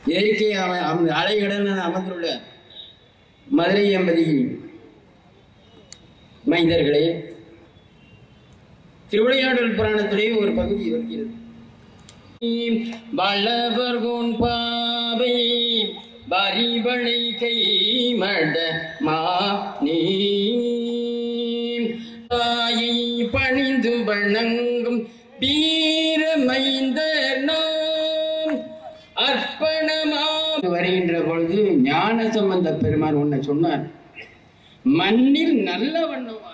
இயற்கை அவன் அவன் அலைகடல் அமர்ந்துள்ள மதுரை எம்பதி மைந்தர்களே திருவிளையாடல் புராணத்திலே ஒரு பகுதி வருகிறது வளவர்கோன் பாவை பரிவளை கை மட மா நீ தாயை பணிந்து வணங்கும் வீர மைந்தர் நாம் அர்ப்பணமா வருகின்ற பொழுது ஞான சம்பந்த பெருமான் ஒன்ன சொன்னார் மண்ணில் நல்ல வண்ணமான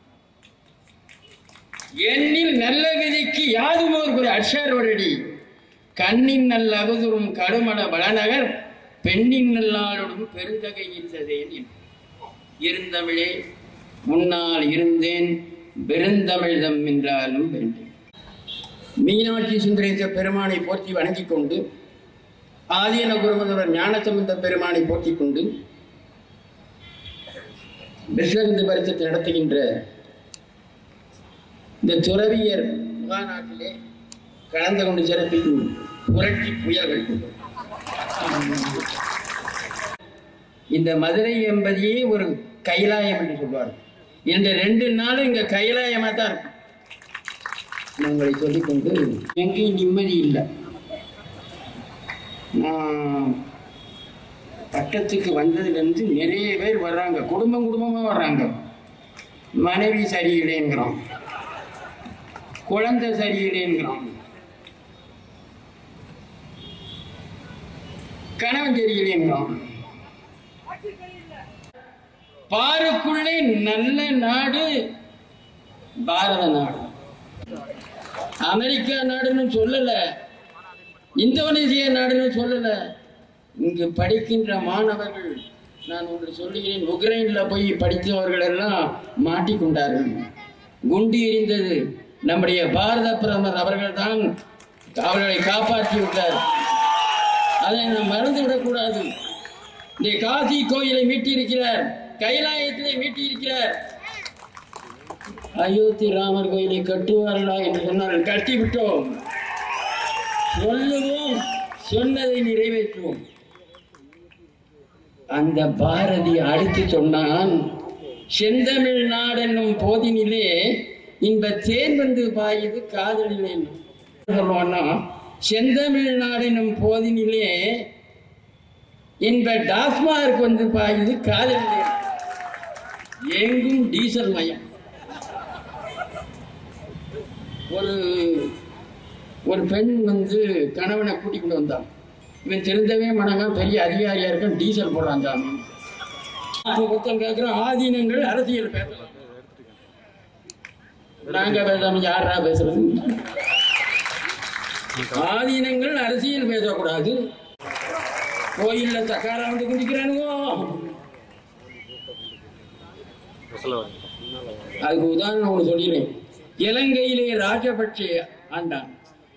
எண்ணில் நல்ல விதிக்கு யாதும் ஒரு அட்சர் வரடி கண்ணின் நல்ல அகுதுரும் கடுமட வளநகர் பெண்ணின் நல்லாளோடும் பெருந்தகை இருந்ததேன் இருந்தமிழே முன்னால் இருந்தேன் பெருந்தமிழ்தம் என்றாலும் வேண்டும் மீனாட்சி சுந்தரேச பெருமானை போற்றி வணங்கிக் கொண்டு ஆதீன குருமதவர் ஞானசம்பந்த பெருமானை போற்றிக் கொண்டு விஸ்வகிந்து பரிசத்தை நடத்துகின்ற இந்த துறவியர் மகாநாட்டிலே கலந்து கொண்டு சிறப்பிக்கும் புரட்சி புயல்கள் இந்த மதுரை என்பதையே ஒரு கைலாயம் என்று சொல்வார் இந்த ரெண்டு நாளும் இங்க கைலாயமா தான் இருக்கும் நான் உங்களை சொல்லிக்கொண்டு எங்கேயும் நிம்மதி இல்லை நான் பட்டத்துக்கு வந்ததுலேருந்து நிறைய பேர் வர்றாங்க குடும்பம் குடும்பமாக வர்றாங்க மனைவி சரியில்லைங்கிறோம் குழந்தை சரியில்லைங்கிறோம் கணவன் சரியில்லைங்கிறோம் பாருக்குள்ளே நல்ல நாடு பாரத நாடு அமெரிக்கா நாடுன்னு சொல்லல இந்தோனேசியா நாடுன்னு சொல்லல இங்கு படிக்கின்ற மாணவர்கள் நான் ஒன்று சொல்லுகிறேன் உக்ரைன்ல போய் படித்தவர்கள் எல்லாம் மாட்டிக்கொண்டார்கள் குண்டு எரிந்தது நம்முடைய பாரத பிரதமர் அவர்கள் தான் அவர்களை காப்பாற்றி விட்டார் அதை நாம் மறந்து விடக்கூடாது இந்த காசி கோயிலை மீட்டியிருக்கிறார் கைலாயத்திலே மீட்டியிருக்கிறார் அயோத்தி ராமர் கோயிலை கட்டுவார்களா என்று சொன்னார்கள் கட்டிவிட்டோம் சொல்லுவோம் சொன்னதை நிறைவேற்றுவோம் அந்த பாரதி அடுத்து சொன்னான் செந்தமிழ் நாடென்னும் போதினிலே இன்ப தேன் வந்து பாயுது காதலிலே சொல்லுவான்னா செந்தமிழ் நாடென்னும் போதினிலே இன்ப டாஸ்மார்க் வந்து பாயுது காதலிலே எங்கும் டீசல் மயம் ஒரு ஒரு பெண் வந்து கணவனை கூட்டிக்கிட்டு வந்தான் இவன் தெரிந்தவே மனங்க பெரிய அதிகாரியா இருக்கான் டீசல் போடுறான் சாமி புத்தம் கேட்கிறோம் ஆதீனங்கள் அரசியல் பேசலாம் நாங்க பேசாம யாரா பேசுறது ஆதீனங்கள் அரசியல் பேசக்கூடாது கோயில்ல சக்காரா வந்து குடிக்கிறானுங்கோ அதுக்கு உதாரணம் ஒன்று சொல்லிடுறேன் இலங்கையிலே ராஜபக்சே ஆண்டான்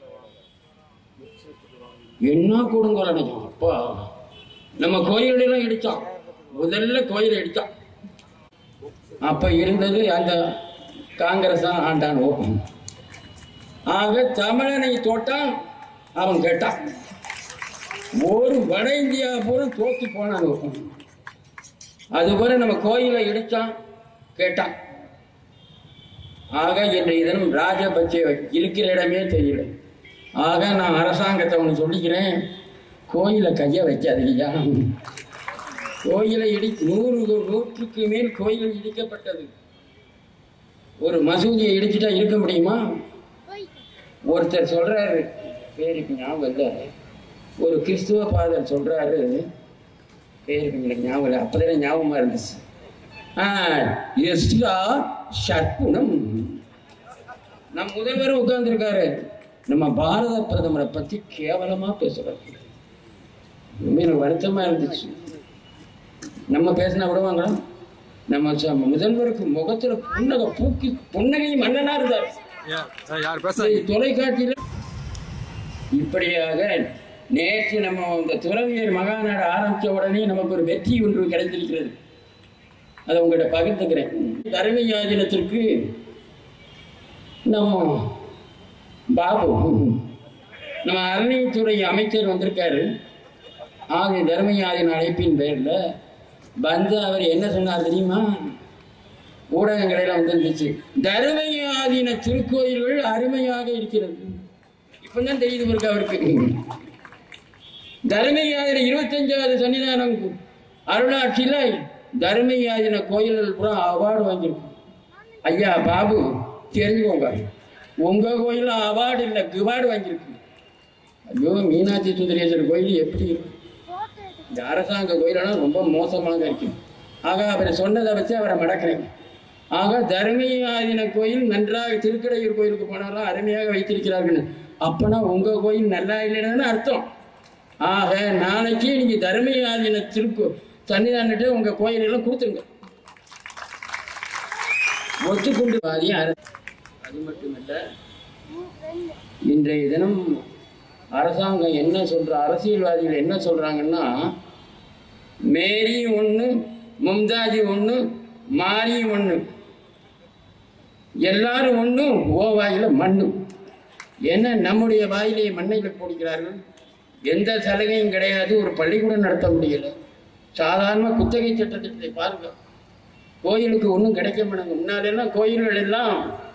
என்ன கொடுங்கோல நினைக்கும் அப்பா நம்ம கோயிலெல்லாம் இடிச்சான் முதல்ல கோயிலை இடிச்சான் அப்ப இருந்தது அந்த காங்கிரஸ் தான் ஆண்டான் ஓப்பன் ஆக தமிழனை தோட்டான் அவன் கேட்டான் ஒரு வட இந்தியா பூரா தோத்து போனான் ஓப்பன் அதுபோல நம்ம கோயிலை இடிச்சான் கேட்டான் ஆக இன்றைய தினம் ராஜபக்சே இருக்கிற இடமே தெரியல ஆக நான் அரசாங்கத்தை ஒன்று சொல்லிக்கிறேன் கோயிலை கையை வைக்காதீங்க கோயிலை இடி நூறு நூற்றுக்கு மேல் கோயில் இடிக்கப்பட்டது ஒரு மசூதியை இடிச்சுட்டா இருக்க முடியுமா ஒருத்தர் சொல்றாரு பேருக்கு ஞாபகம் இல்லை ஒரு கிறிஸ்துவ பாதர் சொல்றாரு பேருக்கு எனக்கு ஞாபகம் இல்லை அப்பதானே ஞாபகமா இருந்துச்சு எஸ்ரா ஷட்குணம் நம் முதல்வர் உட்கார்ந்துருக்காரு நம்ம பாரத பிரதமரை பத்தி கேவலமா பேசுறாரு ரொம்ப எனக்கு வருத்தமா இருந்துச்சு நம்ம பேசினா விடுவாங்களா நம்ம ச- முதல்வருக்கு முகத்துல புன்னகை பூக்கி புன்னகை மன்னனா இருந்தார் யார் பேச இந்த தொலைக்காட்சியில இப்படியாக நேற்று நம்ம இந்த துறவியர் மகாநாடு ஆரம்பிச்ச உடனே நமக்கு ஒரு வெற்றி ஒன்று கிடைத்திருக்கிறது அதை உங்கள்கிட்ட பகிர்ந்துக்கிறேன் தரணி யாஜனத்திற்கு நம்ம பாபு நம்ம அறநிலைத்துறை அமைச்சர் வந்திருக்காரு ஆதி தர்மயாதின் அழைப்பின் பேர்ல வந்து அவர் என்ன சொன்னார் தெரியுமா ஊடகங்களில் வந்துருந்துச்சு தர்மயாதீன திருக்கோயில்கள் அருமையாக இருக்கிறது இப்பதான் தெரியுது இருக்கு அவருக்கு தர்மயாதின இருபத்தஞ்சாவது சன்னிதானம் அருளாட்சியில தர்மயாதின கோயில்கள் பூரா அவார்டு வாங்கியிருக்கு ஐயா பாபு தெரிஞ்சுக்கோங்க உங்க கோயில்ல அவார்டு இல்லை கிவார்டு வாங்கியிருக்கு ஐயோ மீனாட்சி சுந்தரேஸ்வரர் கோயில் எப்படி இருக்கு இந்த அரசாங்க கோயிலெல்லாம் ரொம்ப மோசமாக இருக்கு ஆக அவர் சொன்னதை வச்சு அவரை மடக்கிறேன் ஆக தர்மயாதின கோயில் நன்றாக திருக்கடையூர் கோயிலுக்கு போனாலும் அருமையாக வைத்திருக்கிறார்கள் அப்பனா உங்க கோயில் நல்லா இல்லைன்னு அர்த்தம் ஆக நாளைக்கு நீங்க தர்மயாதின திருக்கு சன்னிதானிட்டு உங்க கோயிலெல்லாம் கொடுத்துருங்க ஒத்துக்கொண்டு வாதி அர- அது மட்டுமல்ல இன்றைய தினம் அரசாங்கம் என்ன சொல்ற அரசியல்வாதிகள் என்ன சொல்றாங்கன்னா மேரி ஒண்ணு மும்தாஜி ஒண்ணு மாரி ஒண்ணு எல்லாரும் ஒண்ணு ஓ வாயில மண்ணு என்ன நம்முடைய வாயிலே மண்ணையில போடுகிறார்கள் எந்த சலுகையும் கிடையாது ஒரு பள்ளிக்கூடம் நடத்த முடியல சாதாரண குத்தகை சட்டத்திட்டத்தை பாருங்க கோயிலுக்கு ஒன்றும் கிடைக்க மாட்டாங்க முன்னாலெல்லாம் கோயில்கள் எல்லாம்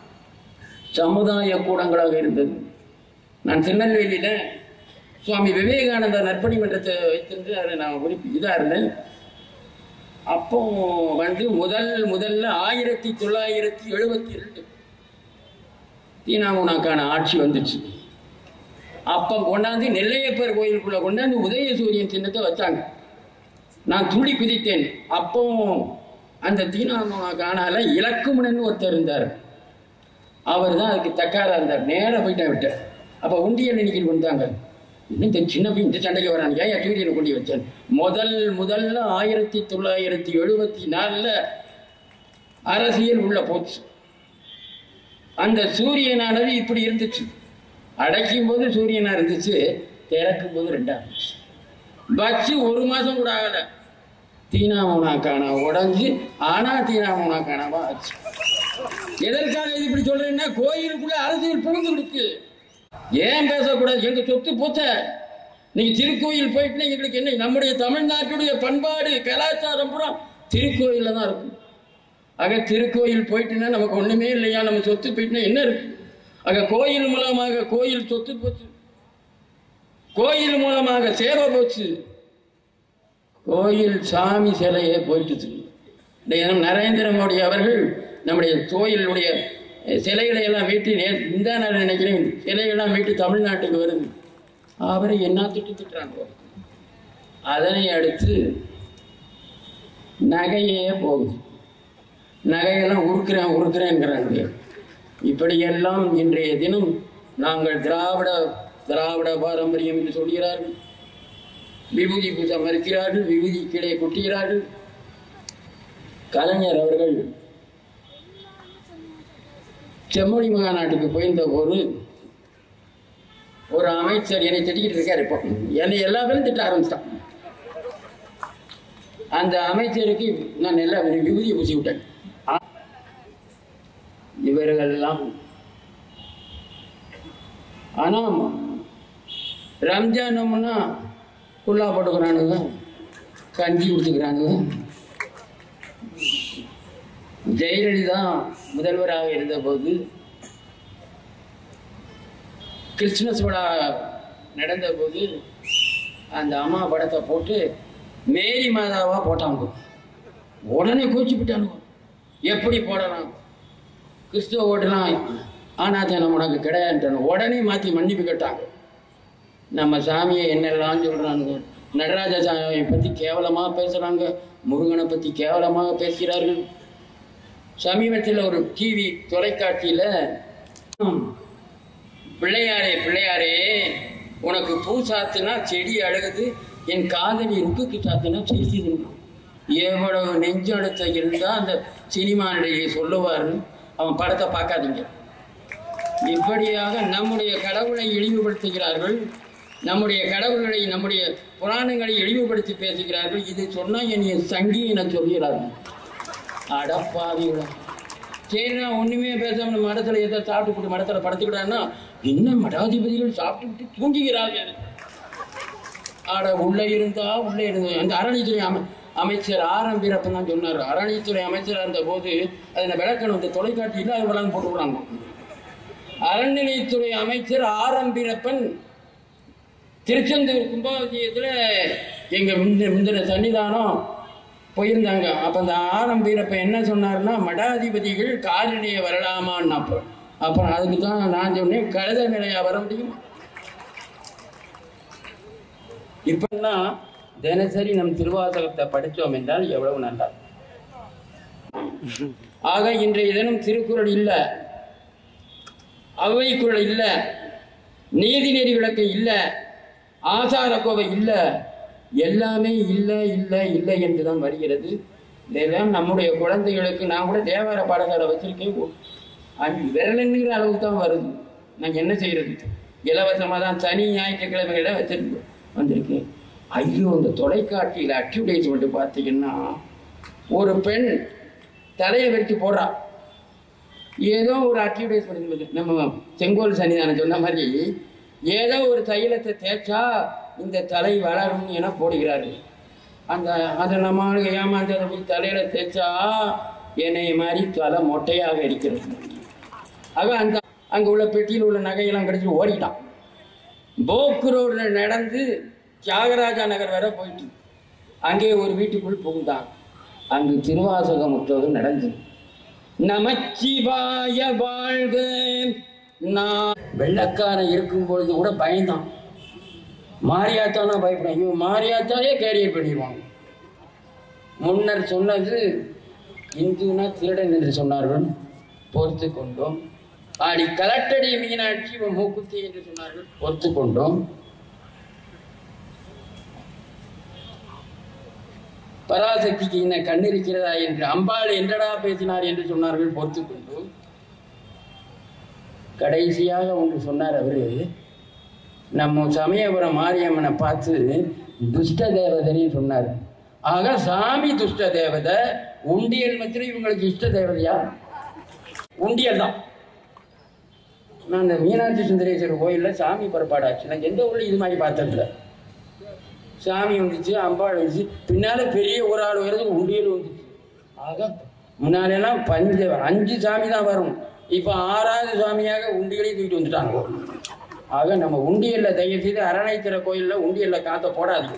சமுதாய கூடங்களாக இருந்தது நான் திருநெல்வேலியில சுவாமி விவேகானந்தா நற்பணி மன்றத்தை வைத்திருந்து அதில் நான் உறுப்பி இதாக இருந்தேன் அப்போ வந்து முதல் முதல்ல ஆயிரத்தி தொள்ளாயிரத்தி எழுபத்தி ரெண்டு தீனாமுனாக்கான ஆட்சி வந்துச்சு அப்போ கொண்டாந்து நெல்லையப்பர் கோயிலுக்குள்ள கொண்டாந்து உதயசூரியன் சின்னத்தை வச்சாங்க நான் துள்ளி குதித்தேன் அப்போ அந்த தீனாமுனாக்கானால இலக்குமணன் ஒருத்தர் இருந்தார் அவர் தான் அதுக்கு தக்காரா இருந்தார் நேராக போயிட்டேன் விட்டேன் அப்போ உண்டியல் எண்ணிக்கை கொண்டாங்க இன்னும் இந்த சின்ன பையன் இந்த சண்டைக்கு வரான் ஏன் சூரியனை கொண்டு வச்சேன் முதல் முதல்ல ஆயிரத்தி தொள்ளாயிரத்தி எழுபத்தி நாலில் அரசியல் உள்ள போச்சு அந்த சூரியனானது இப்படி இருந்துச்சு அடைக்கும் போது சூரியனா இருந்துச்சு திறக்கும் போது ரெண்டா இருந்துச்சு வச்சு ஒரு மாசம் கூட ஆகல தீனாமோனாக்கான உடஞ்சி ஆனா தீனாமோனாக்கானவா ஆச்சு எதற்காக இது இப்படி சொல்றேன்னா கோயிலுக்குள்ள அரசியல் புகுந்து இருக்கு ஏன் பேசக்கூடாது எங்க சொத்து போச்ச நீங்க திருக்கோயில் போயிட்டு எங்களுக்கு என்ன நம்முடைய தமிழ்நாட்டுடைய பண்பாடு கலாச்சாரம் பூரா திருக்கோயில்ல தான் இருக்கும் ஆக திருக்கோயில் போயிட்டுன்னா நமக்கு ஒண்ணுமே இல்லையா நம்ம சொத்து போயிட்டுனா என்ன இருக்கு ஆக கோயில் மூலமாக கோயில் சொத்து போச்சு கோயில் மூலமாக சேவை போச்சு கோயில் சாமி சிலையே போயிட்டுச்சு இந்த தினம் நரேந்திர மோடி அவர்கள் நம்முடைய கோயிலுடைய அஹ், சிலைகளை எல்லாம் வீட்டு நே- இந்த நாள் நினைக்கிறேன் சிலைகள்லாம் வீட்டு தமிழ்நாட்டுக்கு வருது அவரை என்ன திட்டு திட்டுறாங்க அதனை அடுத்து நகையே போகுது நகையெல்லாம் உருக்குறேன் உருக்குறேங்கிறாங்க இப்படியெல்லாம் இன்றைய தினம் நாங்கள் திராவிட திராவிட பாரம்பரியம் என்று சொல்கிறார்கள் விபூதி பூஜை மறுக்கிறார்கள் விபூதி கீழே கொட்டுகிறார்கள் கலைஞர் அவர்கள் செம்மொழி மகாநாட்டுக்கு போயிருந்த போது ஒரு அமைச்சர் என்னை திட்டிக்கிட்டு இருக்காரு இப்போ என்னை எல்லா பேரும் திட்ட ஆரம்பிச்சிட்டான் அந்த அமைச்சருக்கு நான் எல்லா விபூதியை பூசி விட்டேன் ஆ- இவர்களெல்லாம் ஆனா ரம்ஜானம்னா குல்லா போட்டுக்கிறானுங்க கஞ்சி குடிச்சுக்கிறானுங்க ஜெயலலிதா முதல்வராக இருந்தபோது கிறிஸ்துமஸ் விழா நடந்தபோது அந்த அம்மா படத்தை போட்டு மேரி மாதாவா போட்டாங்க உடனே கூச்சிப்பிட்டானுங்க எப்படி போடலாம் கிறிஸ்துவ ஓட்டுலாம் ஆனாச்சானம் உனக்கு கிடையாதுன்றாங்க உடனே மாற்றி மன்னிப்பு கேட்டாங்க நம்ம சாமியை என்னெல்லாம் சொல்கிறானுங்க நடராஜ சாமியை பற்றி கேவலமாக பேசுகிறாங்க முருகனை பற்றி கேவலமாக பேசுகிறார்கள் சமீபத்தில் ஒரு டிவி தொலைக்காட்சியில் பிள்ளையாரே பிள்ளையாரே உனக்கு பூ சாத்துனா செடி அழுகுது என் காதலி ருக்குக்கு சாத்துனா சிரிக்குது எவ்வளவு நெஞ்செழுத்த இருந்தால் அந்த சினிமா நடிகை சொல்லுவார் அவன் படத்தை பார்க்காதீங்க இப்படியாக நம்முடைய கடவுளை இழிவுபடுத்துகிறார்கள் நம்முடைய கடவுள்களை நம்முடைய புராணங்களை இழிவுபடுத்தி பேசுகிறார்கள் இது சொன்னால் என்னைய சங்கி என சொல்கிறார்கள் அடப்பாவிகளா சரி நான் ஒண்ணுமே பேசாம நம்ம மடத்துல ஏதோ சாப்பிட்டு மடத்துல படுத்துக்கிட்டான்னா என்ன மடாதிபதிகள் சாப்பிட்டு தூங்குகிறார்கள் ஆட உள்ளே இருந்தா உள்ளே இருந்து அந்த அறநிலைத்துறை அமை அமைச்சர் ஆரம் வீரப்பன் தான் சொன்னார் அறநிலைத்துறை அமைச்சராக இருந்த போது அதில் விளக்கணும் இந்த தொலைக்காட்சியில் அது விளங்க போட்டு விடாங்க அறநிலைத்துறை அமைச்சர் ஆரம் வீரப்பன் திருச்செந்தூர் கும்பாபிஷேகத்தில் எங்கள் முந்தின முந்தின சன்னிதானம் போயிருந்தாங்க அப்போ அந்த ஆரம் வீரப்ப என்ன சொன்னார்னா மடாதிபதிகள் காரிலேயே வரலாமான்னு அப்போ அப்புறம் அதுக்கு தான் நான் சொன்னேன் கழுத நிலையா வர முடியும் இப்போன்னா தினசரி நம் திருவாசகத்தை படித்தோம் என்றால் எவ்வளவு நல்லா ஆக இன்றைய தினம் திருக்குறள் இல்லை அவை குரல் இல்லை நீதிநெறி விளக்கு இல்லை ஆசார கோவை இல்லை எல்லாமே இல்லை இல்லை இல்லை என்று தான் வருகிறது இதெல்லாம் நம்முடைய குழந்தைகளுக்கு நான் கூட தேவார பாடசாலை வச்சிருக்கேன் ஒ- அஞ்சு விரலுங்கிற அளவுக்கு தான் வருது நான் என்ன செய்யறது இலவசமாக தான் சனி ஞாயிற்றுக்கிழமைகளை வச்சிருக்கு வந்திருக்கேன் ஐயோ இந்த தொலைக்காட்சியில் அட்வர்டைஸ்மெண்ட் பார்த்தீங்கன்னா ஒரு பெண் தலையை வெட்டி போடுறா ஏதோ ஒரு அட்வர்டைஸ்மெண்ட் நம்ம செங்கோல் சன்னிதானம் சொன்ன மாதிரி ஏதோ ஒரு தைலத்தை தேய்ச்சா இந்த தலை வளரும் என போடுகிறார்கள் அந்த அதை நம்மளுக்கு ஏமாந்து அதை போய் தலையில தேய்ச்சா என்னை மாதிரி தலை மொட்டையாக இருக்கிறது ஆக அந்த அங்கே உள்ள பெட்டியில் உள்ள நகையெல்லாம் கிடைச்சி ஓடிட்டான் போக்கு ரோடில் நடந்து தியாகராஜா நகர் வரை போயிட்டு அங்கே ஒரு வீட்டுக்குள் புகுந்தான் அங்கு திருவாசகம் முற்றோது நடந்தது நமச்சிவாய வாழ்க நான் வெள்ளக்காரன் இருக்கும் பொழுது கூட பயந்தான் மாரியாத்தானா பயப்படும் இவன் மாரியாத்தாயே கேரியர் பண்ணிடுவாங்க முன்னர் சொன்னது இந்துனா திருடன் என்று சொன்னார்கள் பொறுத்து கொண்டோம் ஆடி கலட்டடி மீனாட்சி இவன் மூக்குத்தி என்று சொன்னார்கள் பொறுத்து கொண்டோம் பராசக்திக்கு என்ன கண் இருக்கிறதா என்று அம்பாள் என்றடா பேசினார் என்று சொன்னார்கள் பொறுத்து கொண்டு கடைசியாக ஒன்று சொன்னார் அவரு நம்ம சமயபுரம் மாரியம்மனை பார்த்து துஷ்ட தேவதைன்னு சொன்னார் ஆக சாமி துஷ்ட தேவதை உண்டியல் மாத்திரம் இவங்களுக்கு இஷ்ட தேவதையா உண்டியல் தான் நான் இந்த மீனாட்சி சுந்தரேஸ்வரர் கோயிலில் சாமி புறப்பாடாச்சு நான் எந்த ஊர்ல இது மாதிரி பார்த்ததில்ல சாமி வந்துச்சு அம்பாள் வந்துச்சு பின்னால பெரிய ஒரு ஆள் வருது உண்டியல் வந்துச்சு ஆக முன்னாலெல்லாம் பஞ்ச அஞ்சு சாமி தான் வரும் இப்போ ஆறாவது சாமியாக உண்டியலையும் தூக்கிட்டு வந்துட்டாங்க ஆக நம்ம உண்டியல்ல தயவு செய்து அரணைத்திர கோயில்ல உண்டியல்ல காத்த போடாது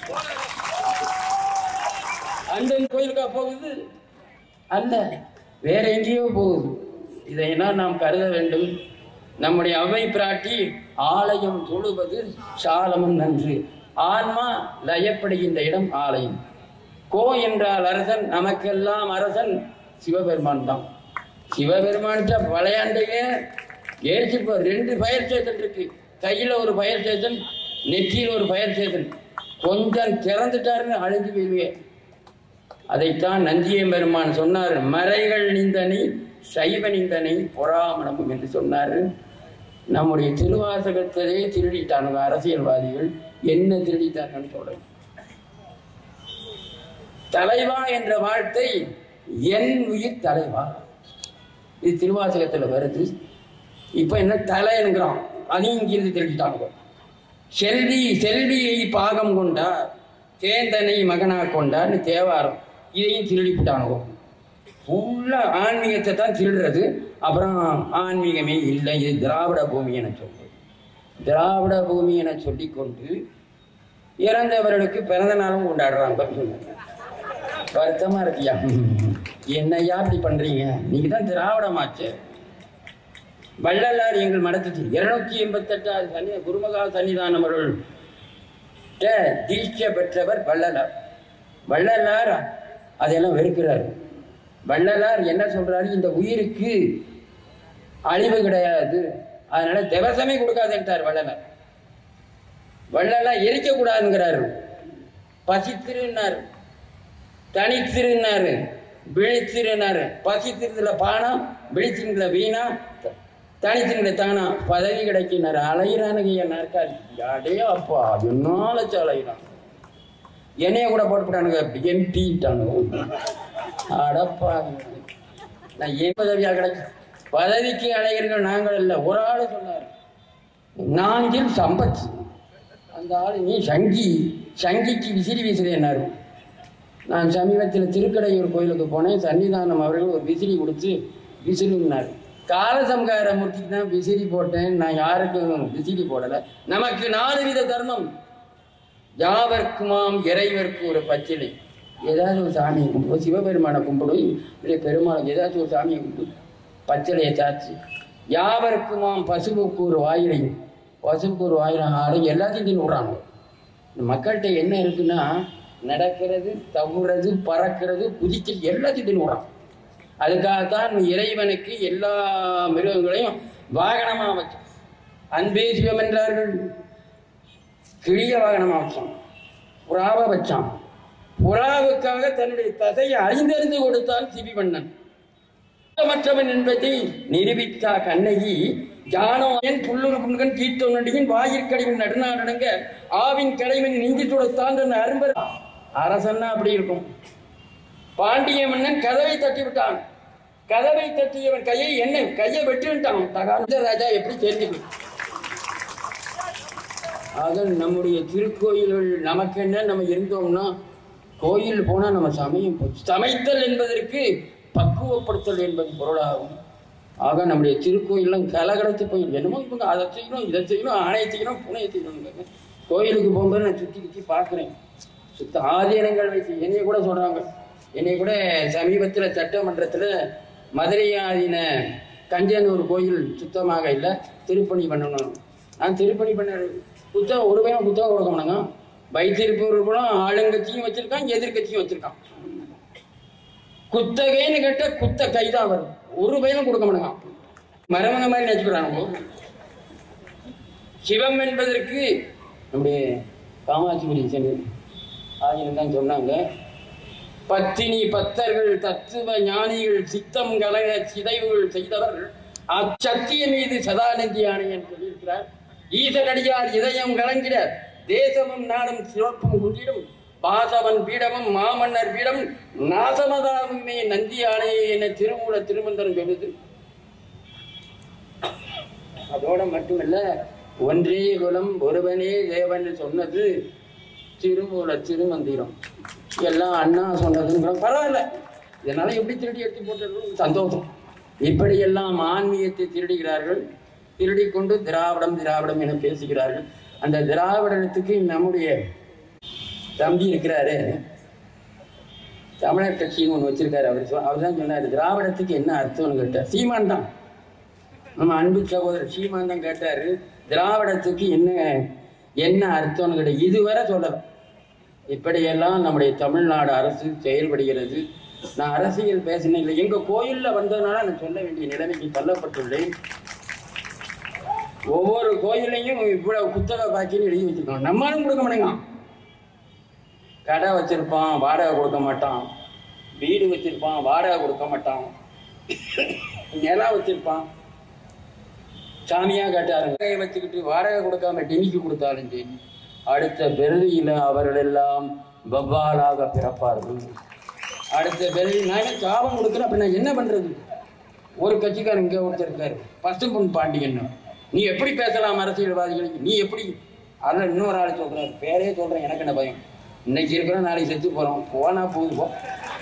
அந்த கோயிலுக்கா போகுது அல்ல வேற எங்கேயோ போகுது இதையெல்லாம் நாம் கருத வேண்டும் நம்முடைய அவை பிராட்டி ஆலயம் தொழுவது சாலமன் நன்று ஆன்மா லயப்படுகின்ற இடம் ஆலயம் கோ என்றால் அரசன் நமக்கெல்லாம் அரசன் சிவபெருமான் தான் சிவபெருமான்கிட்ட விளையாண்டையே ஏற்றி இப்போ ரெண்டு ஃபயர் ஸ்டேஷன் இருக்கு கையில் ஒரு ஃபயர் ஸ்டேஷன் நெற்றியில் ஒரு ஃபயர் ஸ்டேஷன் கொஞ்சம் திறந்துட்டாருன்னு அழிஞ்சு போயிருவேன் அதைத்தான் நந்திய பெருமான் சொன்னார் மறைகள் நிந்தனை சைவ நிந்தனை பொறாமணமும் என்று சொன்னார் நம்முடைய திருவாசகத்திலே திருடிட்டானுங்க அரசியல்வாதிகள் என்ன திருடிட்டாங்கன்னு சொல்றேன் தலைவா என்ற வார்த்தை என் உயிர் தலைவா இது திருவாசகத்துல வருது இப்ப என்ன தலைங்கிறான் அதையும் இங்கிருந்து திருடிட்டாங்க செல்வி செல்வியை பாகம் கொண்டார் சேந்தனை மகனா கொண்டார்னு தேவாரம் இதையும் திருடிவிட்டானுங்க ஃபுல்லா ஆன்மீகத்தை தான் திருடுறது அப்புறம் ஆன்மீகமே இல்லை இது திராவிட பூமி என சொல்றது திராவிட பூமி என சொல்லிக்கொண்டு இறந்தவர்களுக்கு பிறந்த நாளும் கொண்டாடுறாங்க வருத்தமா இருக்கியா என்னையா இப்படி பண்றீங்க நீங்க தான் திராவிடமாச்சு வள்ளலார் எங்கள் மடத்தில் இருநூத்தி எண்பத்தெட்டாவது சன்னி குருமகா சன்னிதானம் அவர்கள் தீட்சை பெற்றவர் வள்ளலார் வள்ளலார் அதெல்லாம் வெறுக்கிறார் வள்ளலார் என்ன சொல்றாரு இந்த உயிருக்கு அழிவு கிடையாது அதனால திவசமே கொடுக்காதுன்றார் வள்ளலார் வள்ளலார் எரிக்க கூடாதுங்கிறாரு பசித்திருன்னாரு தனித்திருன்னாரு விழித்திருன்னாரு பசித்திருந்துல பானம் விழித்திருந்துல வீணா தனித்திருந்த தானா பதவி கிடைக்கினார் அலையிறானுங்க என் நாற்காலி அடே அப்பா என்னால அலையிறான் என்னைய கூட போட்டுவிட்டானுங்க எம்பிட்டானுங்க அடப்பா நான் ஏன் பதவியா கிடைக்கும் பதவிக்கு அலைகிறீர்கள் நாங்கள் இல்லை ஒரு ஆள் சொன்னார் நாஞ்சில் சம்பத் அந்த ஆள் நீ சங்கி சங்கிக்கு விசிறி வீசுறேன்னாரு நான் சமீபத்தில் திருக்கடையூர் கோயிலுக்கு போனேன் சன்னிதானம் அவர்கள் ஒரு விசிறி கொடுத்து விசிறினார் காலசம்கார மூர்த்திக்கு தான் விசிறி போட்டேன் நான் யாருக்கும் விசிறி போடலை நமக்கு நாலு வித தர்மம் யாவர்க்குமாம் இறைவர்க்கு ஒரு பச்சிலை ஏதாவது ஒரு சாமியை கும்பிடு சிவபெருமானை கும்பிடு இல்லை பெருமாளுக்கு ஏதாச்சும் ஒரு சாமியை கும்பிடு பச்சிலையை சாச்சு யாவர்க்குமாம் பசுவுக்கு ஒரு வாயிலை பசுவுக்கு ஒரு வாயிலை ஆடு எல்லாத்தையும் தின்னு விடுறாங்க இந்த மக்கள்கிட்ட என்ன இருக்குன்னா நடக்கிறது தவுறது பறக்கிறது குதிக்கிறது எல்லாத்தையும் தின்னு விடுறான் அதுக்காகத்தான் இறைவனுக்கு எல்லா மிருகங்களையும் வாகனமாக வச்சான் அன்பே சிவம் என்றார்கள் கிளிய வாகனமாக வச்சான் புறாவை வச்சான் புறாவுக்காக தன்னுடைய தசையை அறிந்தறிந்து கொடுத்தான் சிபிவண்ணன் மற்றவன் என்பதை நிரூபித்தா கண்ணகி ஜானோயன் புல்லுரு புன்கன் கீர்த்தோ நடிகின் வாயிற்கடைவின் நடுநாடனங்க ஆவின் கடைவின் நெஞ்சு துடைத்தான் அரும்பர் அரசன்னா அப்படி இருக்கும் பாண்டிய மன்னன் கதவை தட்டி விட்டான் கதவை தட்டியவன் கையை என்ன கையை வெட்டிவிட்டான் தகாந்த ராஜா எப்படி தெரிஞ்சுக்கணும் ஆக நம்முடைய திருக்கோயில்கள் நமக்கு என்ன நம்ம இருந்தோம்னா கோயில் போனால் நம்ம சமயம் போச்சு சமைத்தல் என்பதற்கு பக்குவப்படுத்தல் என்பது பொருளாகும் ஆக நம்முடைய திருக்கோயிலாம் கலகலத்து போய் என்னமோ இவங்க அதை செய்யணும் இதை செய்யணும் ஆணையை செய்யணும் புனையை செய்யணும் கோயிலுக்கு போகும்போது நான் சுற்றி சுற்றி பார்க்குறேன் சுத்த ஆதீனங்கள் வைத்து என்னைய கூட சொல்கிறாங்க என்னை கூட சமீபத்தில் சட்டமன்றத்தில் மதுரை ஆதீன கஞ்சனூர் கோயில் சுத்தமாக இல்லை திருப்பணி பண்ணணும் நான் திருப்பணி பண்ண புத்தகம் ஒரு பையன் புத்தகம் கொடுக்க மாட்டாங்க வைத்திருப்பவர் கூட ஆளுங்கட்சியும் வச்சிருக்கான் எதிர்கட்சியும் வச்சிருக்கான் குத்தகைன்னு கேட்ட குத்த கைதான் வரும் ஒரு பையனும் கொடுக்க மாட்டாங்க மரமங்க மாதிரி நினைச்சுக்கிறாங்க சிவம் என்பதற்கு நம்முடைய காமாட்சிபுரி சென்று ஆகியம் தான் சொன்னாங்க பத்தினி பத்தர்கள் தத்துவ ஞானிகள் சித்தம் கலக சிதைவுகள் செய்தவர்கள் அச்சத்திய மீது சதானந்தி ஆணையன் சொல்லியிருக்கிறார் ஈசனடியார் இதயம் கலங்கிட தேசமும் நாடும் சிவப்பும் குன்றிடும் பாசவன் பீடமும் மாமன்னர் பீடம் நாசமதாகுமே நந்தி ஆணையே என திருமூல திருமந்திரம் சொல்லுது அதோட மட்டுமல்ல ஒன்றே குலம் ஒருவனே தேவன் சொன்னது திருமூல திருமந்திரம் எல்லாம் அண்ணா சொன்னதுங்கிற பரவாயில்ல இதனால எப்படி திருடி எடுத்து போட்டது சந்தோஷம் இப்படியெல்லாம் ஆன்மீகத்தை திருடுகிறார்கள் திருடி கொண்டு திராவிடம் திராவிடம் என பேசுகிறார்கள் அந்த திராவிடத்துக்கு நம்முடைய தம்பி இருக்கிறாரு தமிழர் கட்சின்னு ஒன்று வச்சிருக்காரு அவர் அவர் தான் சொன்னார் திராவிடத்துக்கு என்ன அர்த்தம்னு கேட்டார் சீமான் தான் நம்ம அன்பு சகோதரர் சீமான் தான் கேட்டாரு திராவிடத்துக்கு என்ன என்ன அர்த்தம்னு கேட்ட இதுவரை சொல்லலை இப்படியெல்லாம் நம்முடைய தமிழ்நாடு அரசு செயல்படுகிறது நான் அரசியல் பேசினேன் இல்லை எங்க கோயில்ல வந்ததுனால நான் சொல்ல வேண்டிய நிலைமைக்கு தள்ளப்பட்டுள்ளேன் ஒவ்வொரு கோயிலையும் இவ்வளவு புத்தக பாக்கின்னு எழுதி வச்சிருக்கோம் நம்மளும் கொடுக்க மாட்டேங்க கடை வச்சிருப்பான் வாடகை கொடுக்க மாட்டான் வீடு வச்சிருப்பான் வாடகை கொடுக்க மாட்டான் நிலம் வச்சிருப்பான் சாமியா கேட்டாருங்க நகையை வச்சுக்கிட்டு வாடகை கொடுக்காம டிமிக்கு கொடுத்தாலும் சரி அடுத்த பெருதியில அவர்கள் எல்லாம் வவ்வாலாக பிறப்பார்கள் அடுத்த பெருதி நான் என்ன சாபம் கொடுக்குறேன் அப்ப நான் என்ன பண்றது ஒரு கட்சிக்காரன் இங்கே ஒருத்தர் இருக்காரு பசும்பொன் பாண்டியன் நீ எப்படி பேசலாம் அரசியல்வாதிகளுக்கு நீ எப்படி அதில் இன்னொரு ஆள் சொல்றாரு பேரே சொல்றேன் எனக்கு என்ன பயம் இன்னைக்கு இருக்கிறோம் நாளைக்கு செத்து போறோம் போனா போகுது போ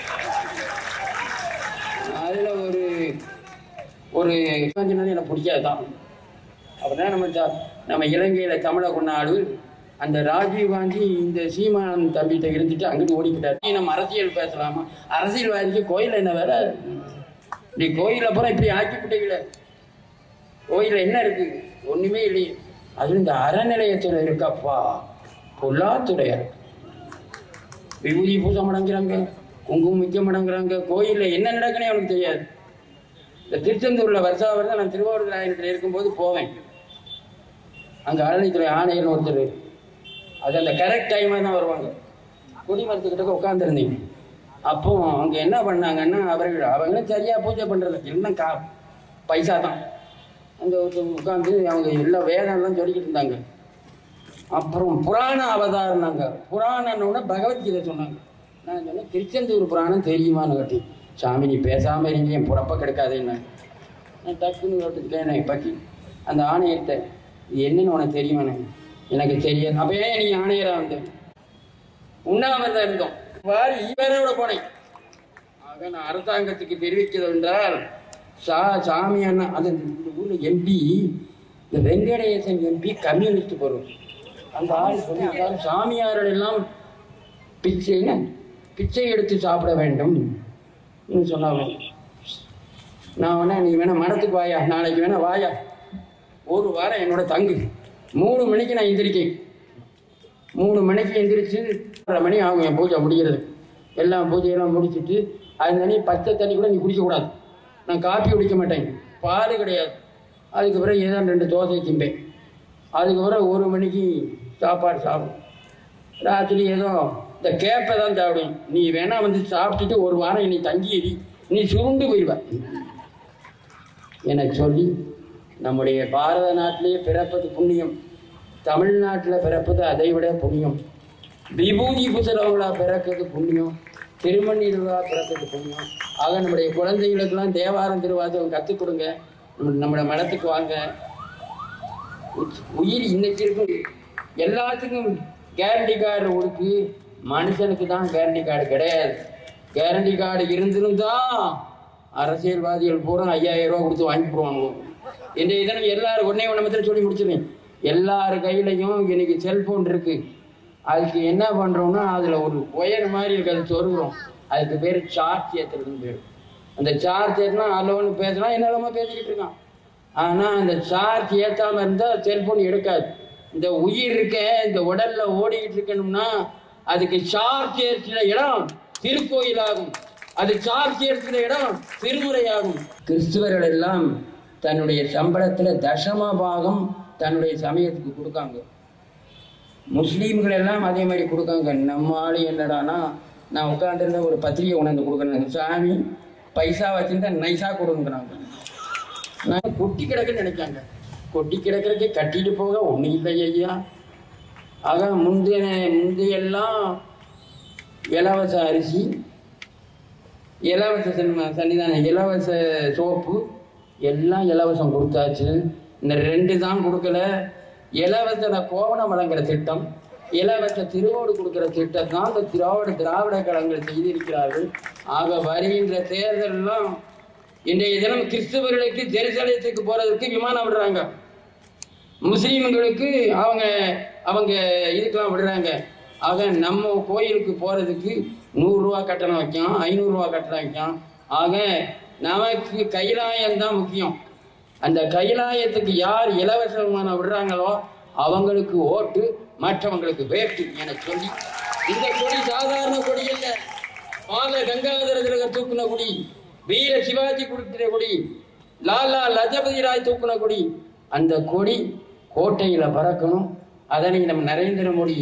அதில் ஒரு ஒரு சொன்னாலும் எனக்கு பிடிக்காது தான் அப்படின்னா நம்ம ச- நம்ம இலங்கையில் தமிழை கொண்டாடு அந்த ராஜீவ் காந்தி இந்த சீமான் தம்பிகிட்ட இருந்துட்டு அங்கிட்டு ஓடிக்கிட்டார் நீ நம்ம அரசியல் பேசலாமா அரசியல்வாதிக்கு கோயில் என்ன வேற நீ கோயில் அப்புறம் இப்படி ஆக்கிவிட்டீங்களே கோயிலில் என்ன இருக்கு ஒண்ணுமே இல்லையே அது இந்த அறநிலையத்தில் இருக்கப்பா பொல்லாத்துறையார் விபூதி பூஜை மடங்குறாங்க குங்குமம் மிக்க மடங்குறாங்க கோயிலில் என்ன நடக்குன்னே அவனுக்கு தெரியாது இந்த திருச்செந்தூரில் வருஷா வருஷம் நான் திருவாரூர் ஆயனத்தில் இருக்கும்போது போவேன் அங்கே அறநிலைத்துறை ஆணையர்னு ஒருத்தர் அது அந்த கரெக்ட் டைமாக தான் வருவாங்க குடிமரத்துக்கிட்ட உட்காந்துருந்தீங்க அப்போ அங்கே என்ன பண்ணாங்கன்னா அவர்கள் அவங்களும் சரியாக பூஜை பண்ணுறது எல்லாம் கா பைசா தான் அங்கே ஒருத்தர் உட்காந்து அவங்க எல்லா வேதம்லாம் சொல்லிக்கிட்டு இருந்தாங்க அப்புறம் புராண அவதாரம்னாங்க புராணம்னு பகவத்கீதை சொன்னாங்க நான் சொன்னேன் திருச்செந்தூர் புராணம் தெரியுமான்னு கேட்டேன் சாமி நீ பேசாமல் இருங்க என் புறப்ப கிடைக்காதேன்னு நான் டக்குன்னு கேட்டுக்கிட்டேன் பற்றி அந்த ஆணையத்தை இது என்னன்னு உனக்கு தெரியுமாண்ணே எனக்கு தெரியாது அப்ப ஏன் நீ ஆணையரா வந்த உண்ணாவிரதம் இருந்தோம் வாரி இவரோட போனேன் ஆக நான் அரசாங்கத்துக்கு தெரிவிக்கிறது என்றால் சா சாமி அண்ணா அது இந்த ஊர்ல எம்பி இந்த வெங்கடேசன் எம்பி கம்யூனிஸ்ட் பொருள் அந்த ஆள் சொல்லியிருக்காரு சாமியார்கள் எல்லாம் பிச்சை என்ன? பிச்சை எடுத்து சாப்பிட வேண்டும் சொன்னாங்க நான் வேணா நீ வேணா மரத்துக்கு வாயா நாளைக்கு வேணா வாயா ஒரு வாரம் என்னோட தங்கு மூணு மணிக்கு நான் எந்திரிக்கேன் மூணு மணிக்கு எந்திரிச்சு அரை மணி ஆகும் என் பூஜை முடிகிறது எல்லாம் பூஜையெல்லாம் முடிச்சிட்டு அது தண்ணி பச்சை தண்ணி கூட நீ குடிக்கக்கூடாது நான் காப்பி குடிக்க மாட்டேன் பால் கிடையாது அதுக்கு பிறகு ஏதோ ரெண்டு தோசை திம்பேன் அதுக்கு பிறகு ஒரு மணிக்கு சாப்பாடு சாப்பிடும் ராத்திரி ஏதோ இந்த கேப்பை தான் சாப்பிடும் நீ வேணா வந்து சாப்பிட்டுட்டு ஒரு வாரம் நீ தங்கி எரி நீ சுருண்டு போயிடுவ என சொல்லி நம்முடைய பாரத நாட்டிலேயே பிறப்பது புண்ணியம் தமிழ்நாட்டில் பிறப்பது அதை விட புண்ணியம் விபூதி புசலவங்களா பிறக்கிறது புண்ணியம் திருமணிடுவா பிறக்கிறது புண்ணியம் ஆக நம்முடைய குழந்தைகளுக்கெல்லாம் தேவாரம் திருவாசகம் கற்றுக் கொடுங்க நம்ம நம்மளோட மடத்துக்கு வாங்க உச்- உயிர் இன்னைக்கு இருக்கும் எல்லாத்துக்கும் கேரண்டி கார்டு கொடுக்கு மனுஷனுக்கு தான் கேரண்டி கார்டு கிடையாது கேரண்டி கார்டு இருந்திருந்தா அரசியல்வாதிகள் பூரா ஐயாயிரம் ரூபா கொடுத்து வாங்கி போடுவாங்க இன்றைய தினம் எல்லாரும் ஒன்னே ஒன்று மட்டும் சொல்லி முடிச்சிருவேன் எல்லார் கையிலையும் இன்னைக்கு செல்போன் இருக்கு அதுக்கு என்ன பண்றோம்னா அதுல ஒரு ஒயர் மாதிரி இருக்கு அது சொருகிறோம் அதுக்கு பேர் சார்ஜ் ஏத்துறதுன்னு பேர் அந்த சார்ஜ் ஏற்றினா அலோன்னு பேசலாம் என்னெல்லாமோ பேசிக்கிட்டு இருக்கான் ஆனா அந்த சார்ஜ் ஏத்தாம இருந்தா செல்போன் எடுக்காது இந்த உயிர் இருக்க இந்த உடல்ல ஓடிக்கிட்டு இருக்கணும்னா அதுக்கு சார்ஜ் ஏற்றின இடம் திருக்கோயிலாகும் அது சார்ஜ் ஏற்றின இடம் திருமுறையாகும் கிறிஸ்துவர்கள் எல்லாம் தன்னுடைய சம்பளத்துல தசம பாகம் தன்னுடைய சமயத்துக்கு கொடுக்காங்க முஸ்லீம்கள் எல்லாம் அதே மாதிரி கொடுக்காங்க நம்ம ஆளு என்னடானா நான் உட்காந்துருந்த ஒரு பத்திரிகை உணர்ந்து கொடுக்குறேன் சாமி பைசா வச்சிருந்தா நைஸா கொடுங்கிறாங்க நான் கொட்டி கிடக்குன்னு நினைக்காங்க கொட்டி கிடக்கிறதுக்கு கட்டிட்டு போக ஒன்றும் இல்லை ஐயா ஆக முந்தைய முந்தையெல்லாம் இலவச அரிசி இலவச சன்ம- சன்னிதானம் இலவச சோப்பு எல்லாம் இலவசம் கொடுத்தாச்சு இந்த ரெண்டு தான் கொடுக்கல இலவச கோவணம் வழங்குற திட்டம் இலவச திருவோடு கொடுக்கிற திட்டம் தான் இந்த திராவிட திராவிட கழகங்கள் செய்திருக்கிறார்கள் ஆக வருகின்ற தேர்தலெல்லாம் இன்றைய தினம் கிறிஸ்தவர்களுக்கு ஜெருசலேத்துக்கு போறதுக்கு விமானம் விடுறாங்க முஸ்லீம்களுக்கு அவங்க அவங்க இதுக்கெல்லாம் விடுறாங்க ஆக நம்ம கோயிலுக்கு போறதுக்கு நூறுரூவா கட்டணம் வைக்கும் ஐநூறுரூவா கட்டணம் வைக்கும் ஆக நமக்கு கைலாயம் தான் முக்கியம் அந்த கைலாயத்துக்கு யார் இலவச விமானம் விடுறாங்களோ அவங்களுக்கு ஓட்டு மற்றவங்களுக்கு வேட்டு என சொல்லி இந்த கொடி சாதாரண கொடி அல்ல பால கங்காதர திலகர் தூக்குன கொடி வீர சிவாஜி கொடுக்கிற கொடி லாலா லஜபதி ராய் தூக்குன கொடி அந்த கொடி கோட்டையில பறக்கணும் அதனை நம்ம நரேந்திர மோடி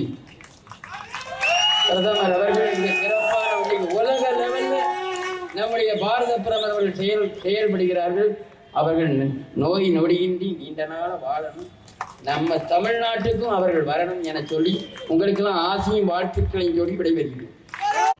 பிரதமர் அவர்கள் இந்த சிறப்பான வழியில் உலக லெவல்ல நம்முடைய பாரத பிரதமர் அவர்கள் செயல் செயல்படுகிறார்கள் அவர்கள் நோய் நொடியின்றி நீண்ட நாள வாழணும் நம்ம தமிழ்நாட்டுக்கும் அவர்கள் வரணும் என சொல்லி உங்களுக்கெல்லாம் ஆசையும் வாழ்த்துக்களையும் சொல்லி விடைபெறுகிறேன்